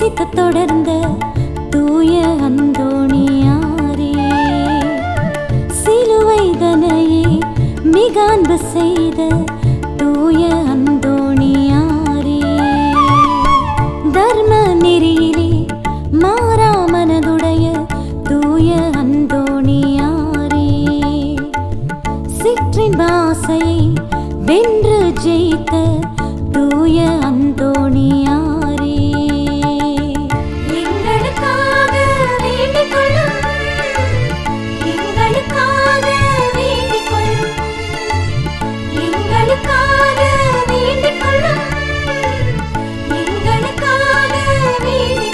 நேசித்து தொடர்ந்த தூய அந்தோணியாரே சிலுவை தனையே மிக அன்பு செய்த தூய அந்தோணியாரே தர்ம நெறியிலே மாறா மனதுடைய தூய அந்தோணியாரே சிற்றின் பாசையை வென்று ஜெயித்த தூய அந்தோணியாரே எங்களுக்காக வேண்டிக் கொள்ளும் எங்களுக்காக வேண்டிக் கொள்ளும் எங்களுக்காக வேண்டிக் கொள்ளும் எங்களுக்காக வேண்டிக்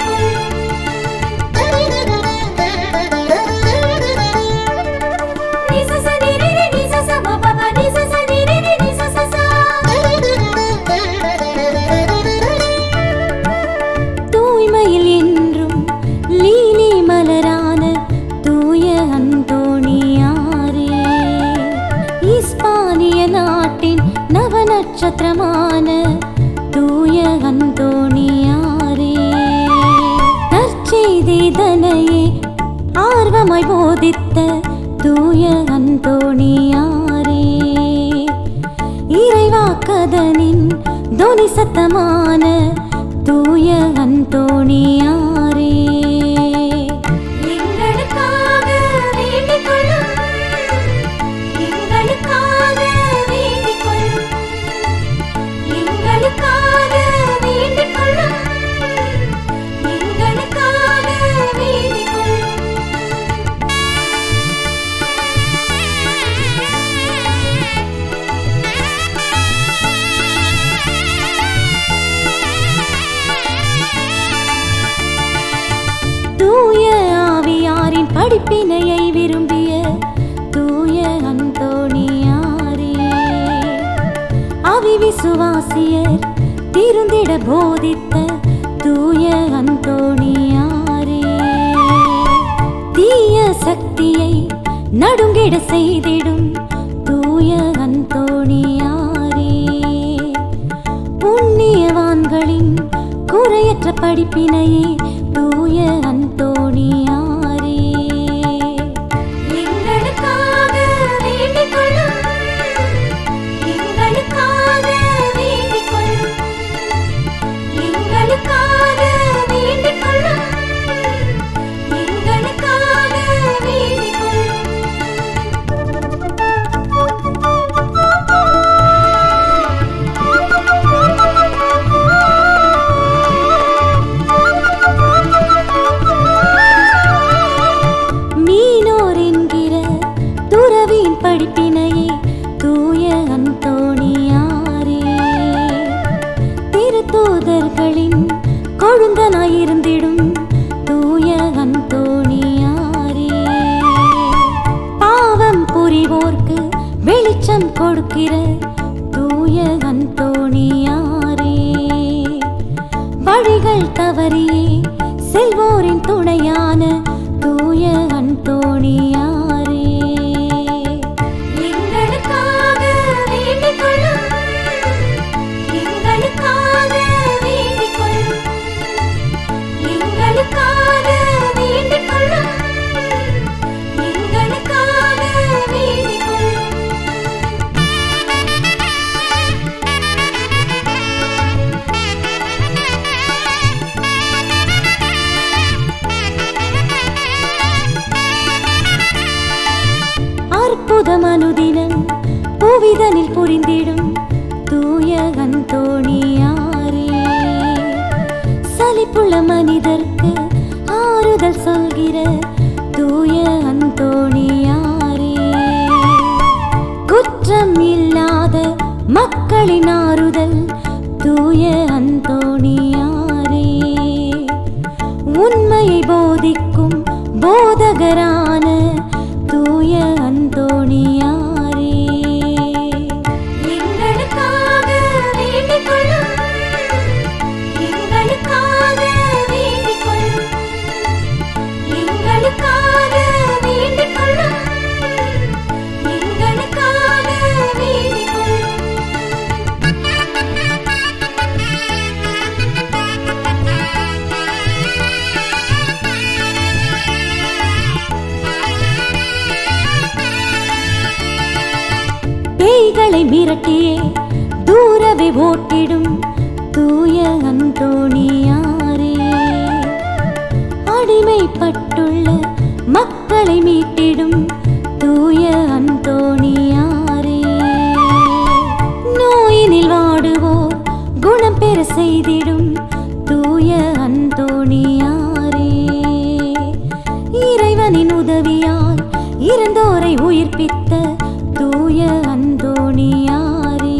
தூய்மையில் என்றும் லீலி மலரான தூய அந்தோணியாரே இஸ்பானிய நாட்டின் நவ நட்சத்திரமான தூய அந்தோணியாரே நற்செய்தி தனையே ஆர்வமாய் போதித்த தூய அந்தோணியாரே இறைவாக்கதனின் தொனி சத்தமான தூய அந்தோணியாரே எங்களுக்காக வேண்டிக் கொள்ளும் எங்களுக்காக வேண்டிக் கொள்ளும் எங்களுக்காக வேண்டிக் கொள்ளும் எங்களுக்காக வேண்டிக் கொள்ளும் தூய ஆவியாரின் படிப்பினையை விரும்பிய தூய அந்தோணியாரே அவி விசுவாசியர் திருந்திட போதித்த தூய அந்தோணியாரே தீய சக்தியை நடுங்கிட செய்திடும் தூய அந்தோணியாரே புண்ணியவான்களின் குறையற்ற படிப்பினையே தூய அந்தோணியாரே எங்களுக்காக வேண்டிக் கொள்ளும் எங்களுக்காக வேண்டிக் கொள்ளும் எங்களுக்காக வேண்டிக் கொள்ளும் எங்களுக்காக வேண்டிக் கொள்ளும் மீனோர் என்கிற துறவின் படிப்பினையே தூய அந்தோணியாரே திருத்தூதர்களின் கொழுந்தனாயிருந்திடும் தூய அந்தோணியாரே பாவம் புரிவோர்க்கு வெளிச்சம் கொடுக்கிற தூய அந்தோணியாரே வழிகள் தவறியே செல்வோரின் துணையான தூய அந்தோணியாரே எங்களுக்காக வேண்டிக் கொள்ளும் எங்களுக்காக வேண்டிக் கொள்ளும் எங்களுக்காக வேண்டிக் கொள்ளும் எங்களுக்காக வேண்டிக் கொள்ளும் அற்புதம் அனுதினம் புவிதனில் புரிந்திடும் தூய அந்தோணியாரே சலிப்புள்ள மனிதர்க்கு ஆறுதல் சொல்கிற தூய அந்தோணியாரே குற்றம் இல்லாத மக்களின் ஆறுதல் தூய அந்தோணியாரே உண்மையை போதிக்கும் போதகரான தூய அந்தோணியாரே எங்களுக்காக வேண்டிக் கொள்ளும் எங்களுக்காக வேண்டிக் கொள்ளும் எங்களுக்காக வேண்டிக் கொள்ளும் எங்களுக்காக வேண்டிக் கொள்ளும் பேய்களை மிரட்டியே தூரவே ஓட்டிடும் தூய அந்தோணியாரே அடிமைப்பட்டுள்ள மக்களை மீட்டிடும் தூய அந்தோணியாரே நோயினில் வாடுவோர் குணம் பெற செய்திடும் தூய அந்தோணியாரே இறைவனின் உதவியால் இறந்தோரை உயிர்ப்பித்த தூய அந்தோணியாரே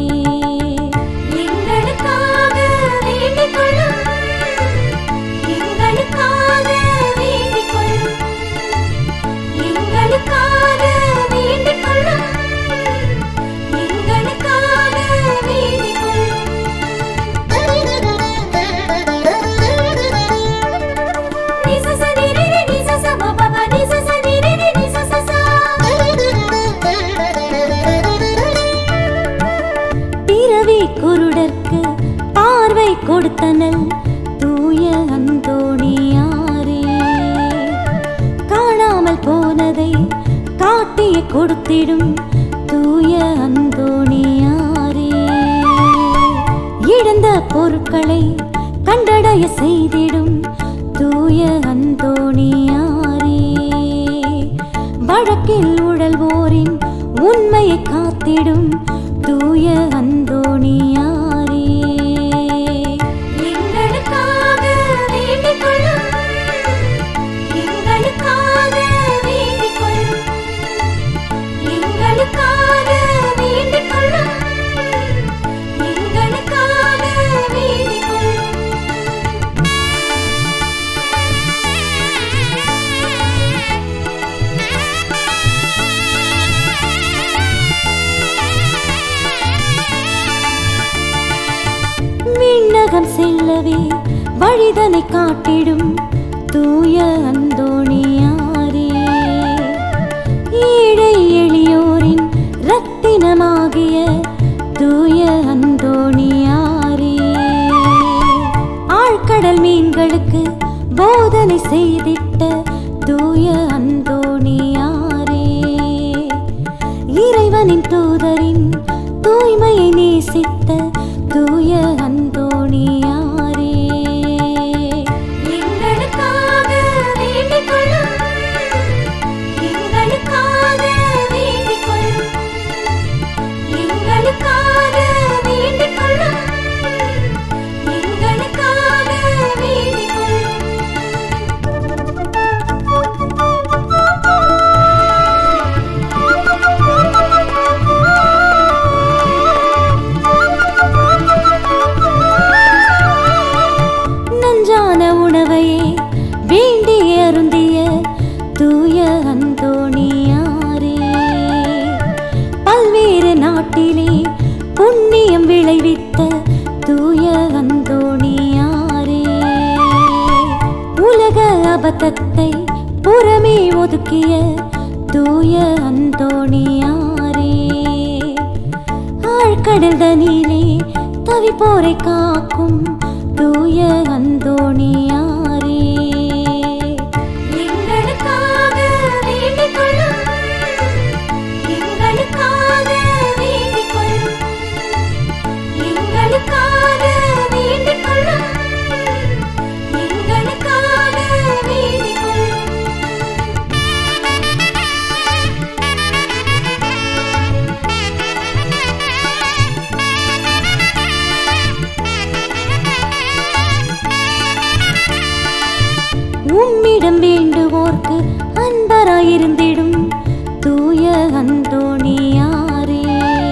எங்களுக்காக வேண்டிக் கொள்ளும் எங்களுக்காக வேண்டிக் கொள்ளும் எங்களுக்காக வேண்டிக் கொள்ளும் எங்களுக்காக வேண்டிக் கொள்ளும் நிசச நிரிரி நிசச மபப நிசச நிரிரி நிசச பிறவி குருடர்க்கு பார்வை கொடுத்தனல் தூய அந்தோணியாரே காணாமல் போனதை காட்டிய கொடுத்திடும் தூய அந்தோணியாரே இழந்த பொருட்களை கண்டடைய செய்திடும் தூய அந்தோணியாரே வழக்கில் உழல்வோரின் உண்மையை காத்திடும் தூய அந்தோணியாரே எங்களுக்காக வேண்டிக் கொள்ளும் எங்களுக்காக வேண்டிக் கொள்ளும் எங்களுக்காக வேண்டிக் கொள்ளும் எங்களுக்காக வேண்டிக் விண்ணகம் செல்லவே வழிதனை காட்டிடும் தூய அந்தோணியாரே ஏழை எளியோரின் ரத்தினமாகிய தூய அந்தோணியாரே ஆழ்கடல் மீன்களுக்கு போதனை செய்திட்ட தூய அந்தோணியாரே இறைவனின் தூதரின் தூய்மையை நேசித்த தூய அந்தோணியாரே எங்களுக்காக வேண்டிக் கொள்ளும் எங்களுக்காக வேண்டிக் கொள்ளும் எங்களுக்காக வேண்டிக் கொள்ளும் எங்களுக்காக வேண்டிக் நஞ்சான உணவையே வேண்டி அருந்திய தூய அந்தோணியாரே பல்வேறு நாட்டிலே புண்ணியம் விளைவித்த தூய அந்தோணியாரே உலக அபத்தத்தை புறமே ஒதுக்கிய தூய அந்தோணியாரே ஆழ்கடல் தனிலே தவிப்போரை காக்கும் தூய அந்தோணியாரே எங்களுக்காக வேண்டிக் கொள்ளும் எங்களுக்காக வேண்டிக் கொள்ளும் எங்களுக்காக வேண்டிக் கொள்ளும் எங்களுக்காக வேண்டிக் கொள்ளும் உம்மிடம் வேண்டுவோர்க்கு அன்பராயிருந்திடும் தூய அந்தோணியாரே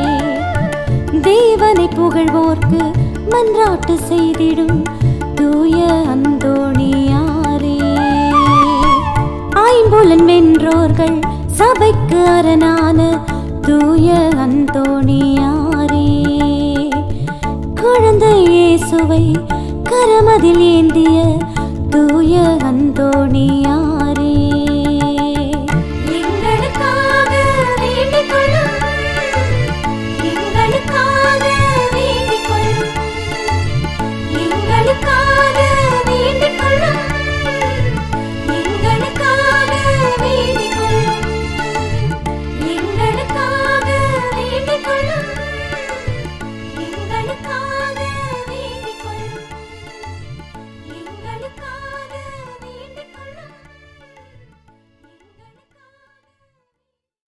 தேவனை புகழ்வோர்க்கு மன்றாட்டு செய்திடும் தூய அந்தோணியாரே ஐம்புலன் வென்றோர்கள் சபைக்கு அரணான தூய அந்தோணியாரே குழந்தை இயேசுவை கரமதில் ஏந்திய தூய அந்தோணியாரே